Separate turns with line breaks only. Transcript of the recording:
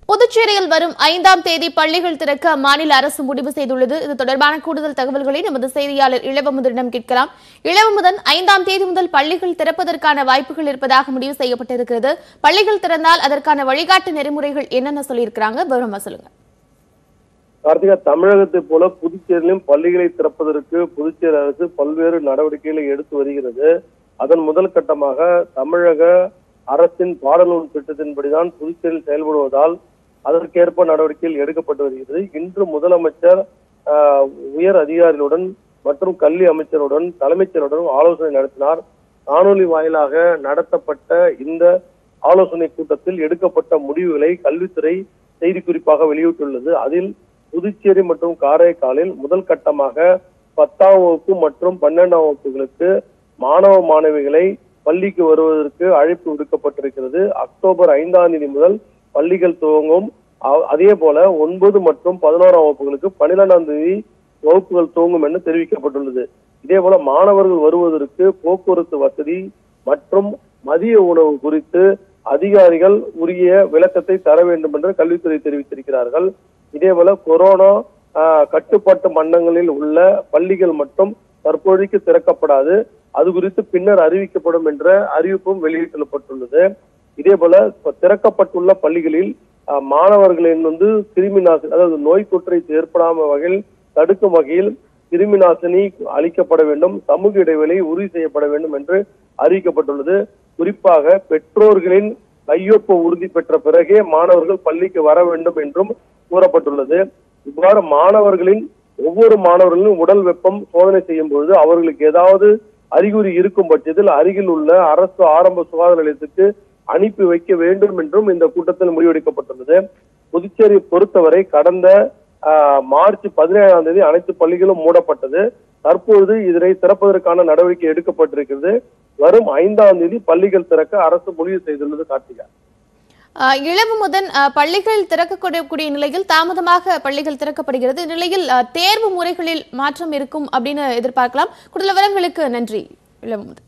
புதுச்சேரியில் வரும் ஐந்தாம் தேதி பள்ளிகள் திறக்க மாநில அரசு முடிவு செய்துள்ளது இது தொடர்பான கூடுதல் தகவல்களை நமது செய்தியாளர் இளவமுதனிடம் கேட்கலாம் இளவமுதன் ஐந்தாம் தேதி முதல் பள்ளிகள் திறப்பதற்கான வாய்ப்புகள் இருப்பதாக முடிவு செய்யப்பட்டிருக்கிறது பள்ளிகள் திறந்தால் அதற்கான வழிகாட்டு நெறிமுறைகள் என்னென்ன சொல்லியிருக்கிறாங்க விவரமா சொல்லுங்க
கார்த்திகா தமிழகத்தை போல புதுச்சேரியிலும் பள்ளிகளை திறப்பதற்கு புதுச்சேரி அரசு பல்வேறு நடவடிக்கைகளை எடுத்து வருகிறது அதன் முதல் கட்டமாக தமிழக அரசின் பாடநூல் திட்டத்தின்படிதான் புதுச்சேரியில் செயல்படுவதால் அதற்கேற்ப நடவடிக்கைகள் எடுக்கப்பட்டு வருகிறது இன்று முதலமைச்சர் ஆஹ், உயர் அதிகாரிகளுடன் மற்றும் கல்வி அமைச்சருடன் தலைமைச் செயலருடன் ஆலோசனை நடத்தினார் காணொலி வாயிலாக நடத்தப்பட்ட இந்த ஆலோசனை கூட்டத்தில் எடுக்கப்பட்ட முடிவுகளை கல்வித்துறை செய்திக்குறிப்பாக வெளியிட்டுள்ளது அதில் புதுச்சேரி மற்றும் காரைக்காலில் முதல் கட்டமாக பத்தாம் வகுப்பு மற்றும் பன்னெண்டாம் வகுப்புகளுக்கு மாணவ மாணவிகளை பள்ளிக்கு வருவதற்கு அழைப்பு விடுக்கப்பட்டிருக்கிறது அக்டோபர் ஐந்தாம் தேதி முதல் பள்ளிகள் துவங்கும் அ- அதே போல ஒன்பது மற்றும் பதினோராம் வகுப்புகளுக்கு பன்னிரெண்டாம் தேதி வகுப்புகள் துவங்கும் என்று தெரிவிக்கப்பட்டுள்ளது இதே போல மாணவர்கள் வருவதற்கு போக்குவரத்து வசதி மற்றும் மதிய உணவு குறித்து அதிகாரிகள் உரிய விளக்கத்தை தர வேண்டும் என்று கல்வித்துறை தெரிவித்திருக்கிறார்கள் இதே போல கொரோனா ஆஹ், கட்டுப்பாட்டு மண்டலங்களில் உள்ள பள்ளிகள் மட்டும் தற்போதைக்கு திறக்கப்படாது அது குறித்து பின்னர் அறிவிக்கப்படும் என்ற அறிவிப்பும் வெளியிடப்பட்டுள்ளது இதே போல இப்ப திறக்கப்பட்டுள்ள பள்ளிகளில் ஆஹ், மாணவர்களின் வந்து கிருமி நாசினி அதாவது நோய் தொற்றை ஏற்படாமல் வகையில் தடுக்கும் வகையில் கிருமி நாசினி அளிக்கப்பட வேண்டும் சமூக இடைவெளி உறுதி செய்யப்பட வேண்டும் என்று அறிவிக்கப்பட்டுள்ளது குறிப்பாக பெற்றோர்களின் கையொப்ப உறுதி பெற்ற பிறகே மாணவர்கள் பள்ளிக்கு வர வேண்டும் என்றும் கூறப்பட்டுள்ளது இவ்வாறு மாணவர்களின் ஒவ்வொரு மாணவர்களின் உடல் வெப்பம் சோதனை செய்யும் பொழுது அவர்களுக்கு ஏதாவது அறிகுறி இருக்கும் பட்சத்தில் அருகில் உள்ள அரசு ஆரம்ப சுகாதார நிலையத்துக்கு அனுப்பி வைக்க வேண்டும் என்றும் இந்த கூட்டத்தில் முடிவெடுக்கப்பட்டுள்ளது புதுச்சேரி பொறுத்தவரை கடந்த ஆஹ், மார்ச் பதினேழாம் தேதி அனைத்து பள்ளிகளும் மூடப்பட்டது தற்பொழுது இதனை திறப்பதற்கான நடவடிக்கை எடுக்கப்பட்டிருக்கிறது வரும் ஐந்தாம் தேதி பள்ளிகள் திறக்க அரசு முடிவு செய்துள்ளது கார்த்திகா
அஹ், இளவமுதன் அஹ், பள்ளிகள் திறக்கக்கூடிய நிலையில் தாமதமாக பள்ளிகள் திறக்கப்படுகிறது இந்நிலையில் அஹ், தேர்வு முறைகளில் மாற்றம் இருக்கும் அப்படின்னு எதிர்பார்க்கலாம் கூடுதல் விவரங்களுக்கு நன்றி இளவமுதன்